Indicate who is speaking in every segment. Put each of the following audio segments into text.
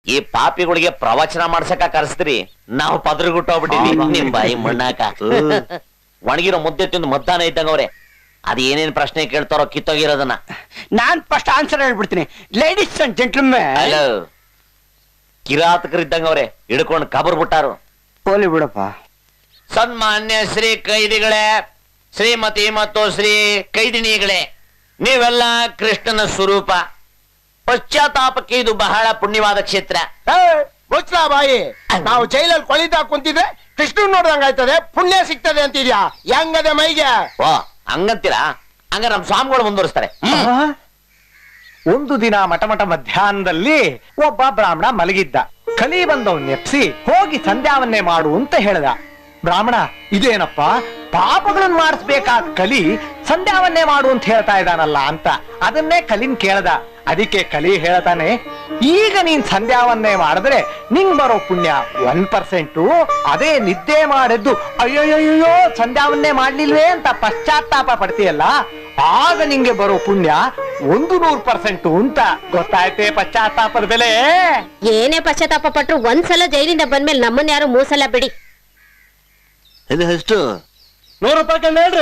Speaker 1: ಈ ಪಾಪಿಗಳಿಗೆ ಪ್ರವಚನ ಮಾಡ್ಸಕ ಕರ್ಸ್ತೀರಿ ನಾವು ಪದ್ರಗುಟ್ಟೋಗ್ಬಿಟ್ಟಿವಿ ನಿಮ್ ಬಾಯಿ ಮಣ್ಣಾಕ ಒಣಗಿರೋ ಮುದ್ದೆ ತಿಂದು ಮದ್ದಾನ ಇದ್ದಂಗ ಅವ್ರೆ ಅದ್ ಏನೇನ್ ಪ್ರಶ್ನೆ ಕೇಳ್ತಾರೋ ಕಿತ್ತೋಗಿರೋದನ್ನ
Speaker 2: ನಾನ್ ಫಸ್ಟ್ ಆನ್ಸರ್ ಹೇಳ್ಬಿಡ್ತೀನಿ ಲೇಡೀಸ್ ಅಂಡ್ ಜೆಂಟ್ಲ್ಮೆನ್
Speaker 1: ಹಲೋ ಕಿರಾತಕರಿದ್ದಂಗ ಅವ್ರೆ ಹಿಡ್ಕೊಂಡು ಕಬರ್ ಬಿಟ್ಟಾರು
Speaker 2: ಹೋಲಿ ಬಿಡಪ್ಪ
Speaker 1: ಸನ್ಮಾನ್ಯ ಶ್ರೀ ಕೈದಿಗಳೇ ಶ್ರೀಮತಿ ಮತ್ತು ಶ್ರೀ ಕೈದಿನಿಗಳೇ ನೀವೆಲ್ಲ ಕೃಷ್ಣನ ಸ್ವರೂಪ ಪಶ್ಚಾತ್ತಾಪಕ್ಕೆ ಇದು ಬಹಳ ಪುಣ್ಯವಾದ ಕ್ಷೇತ್ರ
Speaker 3: ಮುಚ್ಚಲ ಬಾಯಿ ನಾವು ಜೈಲಲ್ಲಿ ಕೊಳಿತಾ ಕುಂತಿದ್ರೆ ಕೃಷ್ಣನ್ ನೋಡ್ದಂಗ್ ಆಯ್ತದೆ ಪುಣ್ಯ ಸಿಗ್ತದೆ ಅಂತಿದ್ಯಾ ಹೆಂಗದೆ ಮೈಗೆ
Speaker 1: ಓ ಹಂಗಂತೀರಾ ಹಂಗ ನಮ್ ಸ್ವಾಮಿಗಳು ಮುಂದುವರಿಸ್ತಾರೆ ಹ್ಮ್.
Speaker 4: ಒಂದು ದಿನ ಮಟಮಟ ಮಧ್ಯಾಹ್ನದಲ್ಲಿ ಒಬ್ಬ ಬ್ರಾಹ್ಮಣ ಮಲಗಿದ್ದ ಕಲಿ ಬಂದವನ್ ಎಪ್ಸಿ ಹೋಗಿ ಸಂಧ್ಯಾವನ್ನೇ ಮಾಡು ಅಂತ ಹೇಳ್ದ ಬ್ರಾಹ್ಮಣ ಇದೇನಪ್ಪ ಪಾಪಗಳನ್ನ ಮಾಡಿಸ್ಬೇಕಾದ ಕಲಿ ಸಂಧ್ಯಾವನ್ನೇ ಮಾಡು ಅಂತ ಹೇಳ್ತಾ ಇದ್ದಾನಲ್ಲ ಅಂತ ಅದನ್ನೇ ಕಲಿನ್ ಕೇಳ್ದ ಅದಕ್ಕೆ ಕಲಿ ಹೇಳ್ತಾನೆ ಈಗ ನೀನ್ ಸಂಧ್ಯಾವನ್ನೇ ಮಾಡಿದ್ರೆ ನಿಂಗ್ ಬರೋ ಪುಣ್ಯ ಒನ್ ಪರ್ಸೆಂಟು ಅದೇ ನಿದ್ದೆ ಮಾಡಿದ್ದು ಅಯ್ಯೋಯ್ಯೋ ಸಂಧ್ಯಾವನ್ನೇ ಮಾಡ್ಲಿಲ್ವೇ ಅಂತ ಪಶ್ಚಾತ್ತಾಪ ಪಡ್ತೀಯಲ್ಲ ಆಗ ನಿಂಗೆ ಬರೋ ಪುಣ್ಯ ಒಂದು ನೂರು ಪರ್ಸೆಂಟು ಅಂತ ಗೊತ್ತಾಯ್ತೆ ಪಶ್ಚಾತ್ತಾಪದ ಬೆಲೆ
Speaker 5: ಏನೇ ಪಶ್ಚಾತ್ತಾಪ ಪಟ್ರು ಒಂದ್ಸಲ ಜೈಲಿಂದ ಬಂದ್ಮೇಲೆ ನಮ್ಮನ್ನ ಯಾರು ಮೂಸಲ್ಲ ಬಿಡಿ
Speaker 6: ಇದು ಎಷ್ಟು
Speaker 3: ನೂರು ರೂಪಾಯಿ ಕಂಡು ಹೇಳ್ರಿ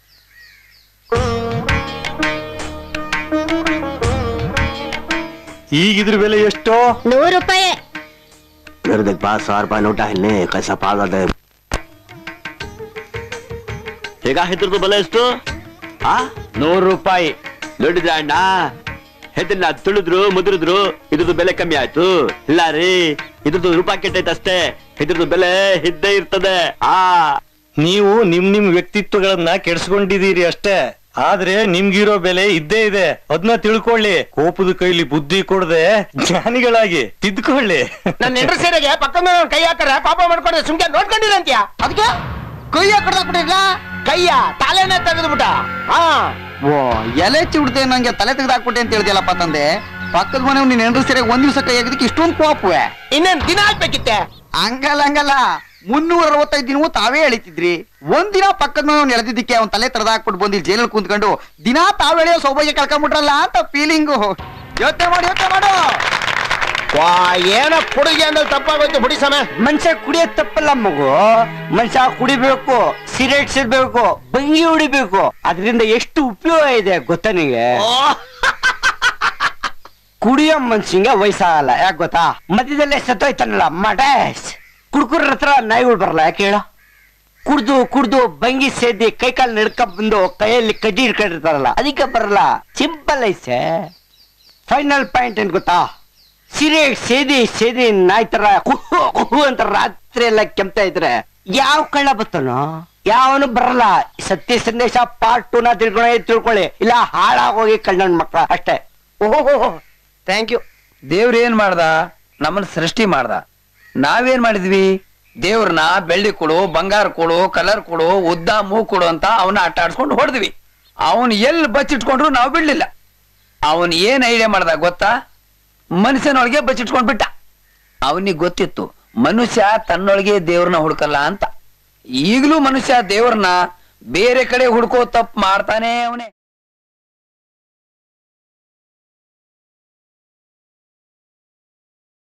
Speaker 4: ಈಗಿದ್ರ ಬೆಲೆ ಎಷ್ಟು
Speaker 5: ನೂರು ರೂಪಾಯಿ
Speaker 6: मेरे देख पास सौ रुपये नोटा है ने कैसा पागल है ಹೇಗ ಇದ್ರದ್ದು ಬೆಲೆ ಎಷ್ಟು ಆ
Speaker 4: ನೂರು ರೂಪಾಯಿ
Speaker 6: ನೋಡಿದ್ರ ಅಣ್ಣ ಹೆದ್ರನ್ನ ತುಳಿದ್ರು ಮುದ್ರಿದ್ರು ಇದ್ರದ್ದು ಬೆಲೆ ಕಮ್ಮಿ ಆಯ್ತು ಇಲ್ಲ ರೀ ಇದ್ರದ್ದು ರೂಪಾಯಿ ಕೆಟ್ಟೈತೆ ಅಷ್ಟೇ ಇದ್ರದ್ದು ಬೆಲೆ ಇದ್ದೇ ಇರ್ತದೆ ಆ
Speaker 4: ನೀವು ನಿಮ್ ನಿಮ್ ವ್ಯಕ್ತಿತ್ವಗಳನ್ನ ಕೆಡ್ಸ್ಕೊಂಡಿದೀರಿ ಅಷ್ಟೇ ಆದ್ರೆ ನಿಮ್ಗಿರೋ ಬೆಲೆ ಇದ್ದೇ ಇದೆ ಅದನ್ನ ತಿಳ್ಕೊಳ್ಳಿ ಕೋಪದ ಕೈಲಿ ಬುದ್ಧಿ ಕೊಡದೆ ಜ್ಞಾನಿಗಳಾಗಿ ತಿದ್ಕೊಳ್ಳಿ
Speaker 3: ನನ್ನ ಹೆಂಡ್ರ ಸೀರೆಗೆ ಪಕ್ಕದ ಮನೆ ಕೈ ಹಾಕರ ಪಾಪ ಮಾಡ್ಕೊಂಡ್ರೆ ಸುಮ್ಕೆ ನೋಡ್ಕೊಂಡಿಲ್ಲ ಅಂತ್ಯ ಅದಕ್ಕೆ ಕೈ ಹಾಕೊಡ್ದಾಕ್ಬಿಟ್ಟಿಲ್ಲ ಕೈಯ ತಾಲೆನೇ ತೆಗೆದ್ಬಿಟ್ಟ ಹಾ
Speaker 2: ಓ ಎಲೆ ಚಿಡ್ದೆ ನಂಗೆ ತಲೆ ತೆಗೆದಾಕ್ಬಿಟ್ಟೆ ಅಂತ ಹೇಳ್ದಿಯಲ್ಲಪ್ಪ ತಂದೆ ಪಕ್ಕದ ಮನೆ ನೀನ್ ಹೆಂಡ್ರ ಸೀರೆಗೆ ಒಂದ್ ದಿವಸ ಕೈ ಹಾಕಿದಕ್ಕೆ ಇಷ್ಟೊಂದು ಕೋಪವೆ
Speaker 3: ಇನ್ನೇನ್ ದಿನ ಹಾಕ್ಬೇಕಿತ್ತೆ
Speaker 2: ಹಂಗಲ್ಲ ಹಂಗಲ್ಲ ಮುನ್ನೂರ ಅರವತ್ತೈದು ದಿನವೂ ತಾವೇ ಎಳಿತಿದ್ರಿ ಒಂದ್ ದಿನ ಪಕ್ಕದ ಮನೆ ಎಳೆದಿದ್ದಕ್ಕೆ ಅವ್ನ್ ತಲೆ ತೆಗೆದಾಕ್ಬಿಟ್ಟು ಬಂದು ಜೈಲಲ್ಲಿ ಕುಂತ್ಕೊಂಡು ದಿನ ತಾವ್ ಎಳೆಯೋ ಸೌಭಾಗ್ಯ ಕಳ್ಕೊಂಡ್ಬಿಟ್ರಲ್ಲ ಅಂತ ಫೀಲಿಂಗು ಯೋಚನೆ ಮಾಡಿ ಯೋಚನೆ ಮಾಡು
Speaker 3: ವಾ ಏನ ಕುಡುಗೆ ಅಂದ್ರೆ ತಪ್ಪಾಗೋಯ್ತು ಬಿಡಿ ಸಮಯ
Speaker 2: ಮನುಷ್ಯ ಕುಡಿಯೋದ್ ತಪ್ಪಲ್ಲ ಮಗು ಮನುಷ್ಯ ಕುಡಿಬೇಕು ಸಿಗರೇಟ್ ಸೇರ್ಬೇಕು ಬಂಗಿ ಹೊಡಿಬೇಕು ಅದರಿಂದ ಎಷ್ಟು ಉಪಯೋಗ ಇದೆ ಗೊತ್ತಾ ನಿಂಗೆ ಕುಡಿಯೋ ಮನ್ಸಿಂಗೆ ವಯಸ್ಸಾಗಲ್ಲ ಯಾಕೆ ಗೊತ್ತಾ ಮಧ್ಯದಲ್ಲೇ ಸತ್ತೋಯ್ತಾನಲ್ಲ ಮಡೇಶ್ ಕುಡ್ಕುರ ಹತ್ರ ನಾಯಿಗಳು ಬರಲ್ಲ ಯಾಕೆ ಹೇಳ ಕುಡ್ದು ಕುಡ್ದು ಬಂಗಿ ಸೇದಿ ಕೈ ಕಾಲು ನಡ್ಕೊಂಡ್ ಬಂದು ಕೈಯಲ್ಲಿ ಕಡ್ಡಿ ಹಿಡ್ಕೊಂಡಿರ್ತಾರಲ್ಲ ಅದಕ್ಕೆ ಬರಲ್ಲ ಸಿಂಪಲ್ ಐಸೆ ಫೈನಲ್ ಪಾಯಿಂಟ್ ಏನ್ ಗೊತ್ತಾ ಸಿರೆ ಸೇದಿ ಸೇದಿ ನಾಯಿ ತರ ಕುಹು ಕುಹು ಅಂತ ರಾತ್ರಿ ಎಲ್ಲ ಕೆಮ್ತಾ ಇದ್ರೆ ಯಾವ ಕಳ್ಳ ಬತ್ತನೋ ಯಾವನು ಬರಲ್ಲ ಸತ್ಯ ಸಂದೇಶ ಪಾರ್ಟ್ ಟೂ ನ ತಿಳ್ಕೊಳ್ಳಿ ತಿಳ್ಕೊಳ್ಳಿ ಇಲ್ಲ ಹಾಳಾಗೋಗಿ ಕಳ್ಳನ್ ಮಕ್ಳ ಅಷ್ಟೇ
Speaker 3: ಓಹೋ ಥ್ಯಾಂಕ್ ಯು
Speaker 7: ದೇವ್ರ ಏನ್ ಮಾಡ್ದ ನಮ್ಮನ್ನ ಸೃಷ್ಟಿ ಮಾಡ್ದ ನಾವೇನ್ ಮಾಡಿದ್ವಿ ದೇವ್ರನ್ನ ಬೆಳ್ಳಿ ಕೊಡು ಬಂಗಾರ ಕೊಡು ಕಲರ್ ಕೊಡು ಉದ್ದ ಮೂ ಕೊಡು ಅಂತ ಅವನ ಆಟ ಆಡ್ಸ್ಕೊಂಡು ಹೊಡೆದ್ವಿ ಅವನ್ ಎಲ್ಲಿ ಬಚ್ಚಿಟ್ಕೊಂಡ್ರು ನಾವು ಬಿಡ್ಲಿಲ್ಲ ಅವನ್ ಏನ್ ಐಡಿಯಾ ಮಾಡ್ದ ಗೊತ್ತಾ ಮನುಷ್ಯನೊಳಗೆ ಬಚ್ಚಿಟ್ಕೊಂಡ್ ಬಿಟ್ಟ ಅವನಿಗೆ ಗೊತ್ತಿತ್ತು ಮನುಷ್ಯ ತನ್ನೊಳಗೆ ದೇವ್ರನ್ನ ಹುಡ್ಕಲ್ಲ ಅಂತ ಈಗಲೂ ಮನುಷ್ಯ ದೇವ್ರನ್ನ ಬೇರೆ ಕಡೆ ಹುಡ್ಕೋ ತಪ್ಪು ಮಾಡ್ತಾನೆ ಅವನೇ